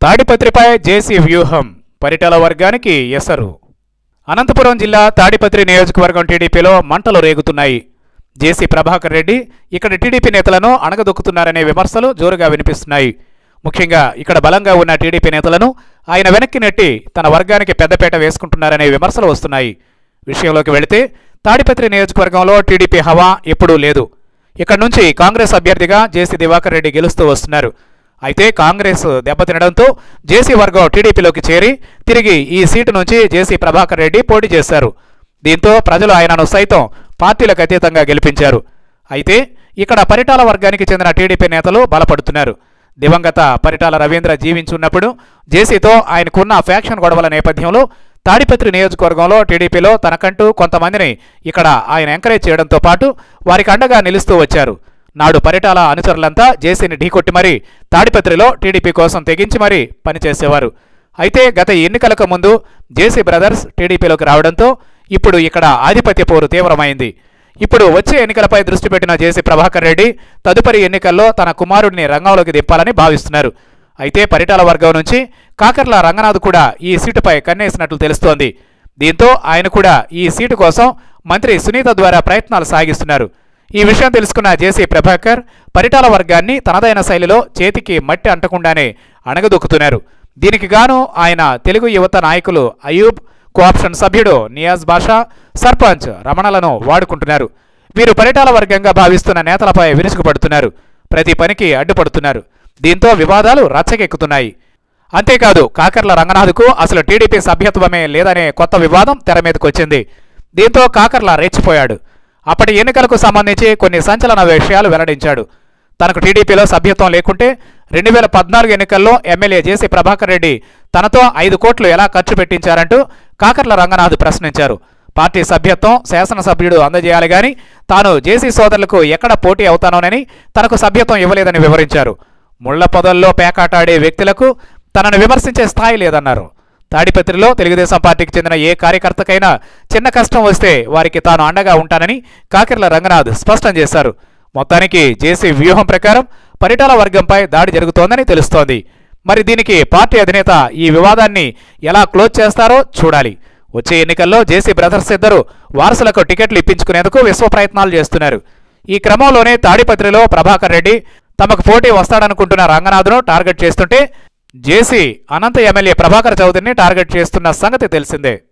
తాడిపత్రిపై జేసీ వ్యూహం పరిటాల వర్గానికి ఎసరు అనంతపురం జిల్లా తాడిపత్రి నియోజకవర్గం టీడీపీలో మంటలు రేగుతున్నాయి జేసీ ప్రభాకర్ రెడ్డి ఇక్కడ టీడీపీ నేతలను అణగదొక్కుతున్నారనే విమర్శలు జోరుగా వినిపిస్తున్నాయి ముఖ్యంగా ఇక్కడ బలంగా ఉన్న టీడీపీ నేతలను ఆయన వెనక్కి నెట్టి తన వర్గానికి పెద్దపేట వేసుకుంటున్నారనే విమర్శలు వస్తున్నాయి విషయంలోకి వెళితే తాడిపత్రి నియోజకవర్గంలో టీడీపీ హవా ఎప్పుడూ లేదు ఇక్కడ నుంచి కాంగ్రెస్ అభ్యర్థిగా జేసీ దివాకర్ రెడ్డి గెలుస్తూ వస్తున్నారు అయితే కాంగ్రెస్ దెబ్బతినడంతో జేసీ వర్గం టీడీపీలోకి చేరి తిరిగి ఈ సీటు నుంచి జేసీ ప్రభాకర్ రెడ్డి పోటీ చేశారు దీంతో ప్రజలు ఆయనను సైతం పార్టీలకు అతీతంగా గెలిపించారు అయితే ఇక్కడ పరిటాల వర్గానికి చెందిన టీడీపీ నేతలు బలపడుతున్నారు దివంగత పరిటాల రవీంద్ర జీవించున్నప్పుడు జేసీతో ఆయనకున్న ఫ్యాక్షన్ గొడవల నేపథ్యంలో తాడిపత్రి నియోజకవర్గంలో టీడీపీలో తనకంటూ కొంతమందిని ఇక్కడ ఆయన ఎంకరేజ్ చేయడంతో పాటు వారికి అండగా నిలుస్తూ వచ్చారు నాడు పరిటాల అనుచరులంతా జేసీని ఢీకొట్టి మరీ తాడిపత్రిలో టీడీపీ కోసం తెగించి మరీ పనిచేసేవారు అయితే గత ఎన్నికలకు ముందు జేసీ బ్రదర్స్ టీడీపీలోకి రావడంతో ఇప్పుడు ఇక్కడ ఆధిపత్య పోరు తీవ్రమైంది ఇప్పుడు వచ్చే ఎన్నికలపై దృష్టి పెట్టిన జేసీ ప్రభాకర్ రెడ్డి తదుపరి ఎన్నికల్లో తన కుమారుడిని రంగంలోకి దింపాలని భావిస్తున్నారు అయితే పరిటాల వర్గం నుంచి కాకర్ల రంగనాథ్ కూడా ఈ సీటుపై కన్నేసినట్లు తెలుస్తోంది దీంతో ఆయన కూడా ఈ సీటు కోసం మంత్రి సునీత ద్వారా ప్రయత్నాలు సాగిస్తున్నారు ఈ విషయం తెలుసుకున్న జేసీ ప్రభాకర్ పరిటాల వర్గాన్ని తనదైన శైలిలో చేతికి మట్టి అంటకుండానే అణగదొక్కుతున్నారు దీనికి గాను ఆయన తెలుగు యువత నాయకులు అయూబ్ కోఆప్షన్ సభ్యుడు నియాజ్ బాషా సర్పంచ్ రమణలను వాడుకుంటున్నారు వీరు పరిటాల వర్గంగా భావిస్తున్న నేతలపై విరుచుకుపడుతున్నారు ప్రతి పనికి అడ్డుపడుతున్నారు దీంతో వివాదాలు రచ్చకెక్కుతున్నాయి అంతేకాదు కాకర్ల రంగనాథ్కు అసలు టీడీపీ సభ్యత్వమే లేదనే కొత్త వివాదం తెర మీదకు వచ్చింది దీంతో కాకర్ల రెచ్చిపోయాడు అప్పటి ఎన్నికలకు సంబంధించి కొన్ని సంచలన విషయాలు వెల్లడించాడు తనకు టీడీపీలో సభ్యత్వం లేకుంటే రెండు వేల పద్నాలుగు ఎన్నికల్లో ఎమ్మెల్యే జేసీ ప్రభాకర్ రెడ్డి తనతో ఐదు కోట్లు ఎలా ఖర్చు పెట్టించారంటూ కాకర్ల రంగనాథ్ ప్రశ్నించారు పార్టీ సభ్యత్వం శాసనసభ్యుడు అందజేయాలి గాని తాను జేసీ సోదరులకు ఎక్కడ పోటీ అవుతానోనని తనకు సభ్యత్వం ఇవ్వలేదని వివరించారు ముళ్ల పొదల్లో పేకాటాడే వ్యక్తులకు తనను విమర్శించే స్థాయి లేదన్నారు తాడిపత్రిలో తెలుగుదేశం పార్టీకి చెందిన ఏ కార్యకర్తకైనా చిన్న కష్టం వస్తే వారికి తాను అండగా ఉంటానని కాకిర్ల రంగనాథ్ స్పష్టం చేశారు మొత్తానికి జేసీ వ్యూహం ప్రకారం పరిటాల వర్గంపై దాడి జరుగుతోందని తెలుస్తోంది మరి దీనికి పార్టీ అధినేత ఈ వివాదాన్ని ఎలా క్లోజ్ చేస్తారో చూడాలి వచ్చే ఎన్నికల్లో జేసీ బ్రదర్స్ ఇద్దరు వారసులకు టికెట్లు ఇప్పించుకునేందుకు విశ్వ ప్రయత్నాలు చేస్తున్నారు ఈ క్రమంలోనే తాడిపత్రిలో ప్రభాకర్ రెడ్డి తమకు పోటీ వస్తాడనుకుంటున్న రంగనాథ్ను టార్గెట్ చేస్తుంటే జేసీ అనంత ఎమ్మెల్యే ప్రభాకర్ చౌదరిని టార్గెట్ చేస్తున్న సంగతి తెలిసిందే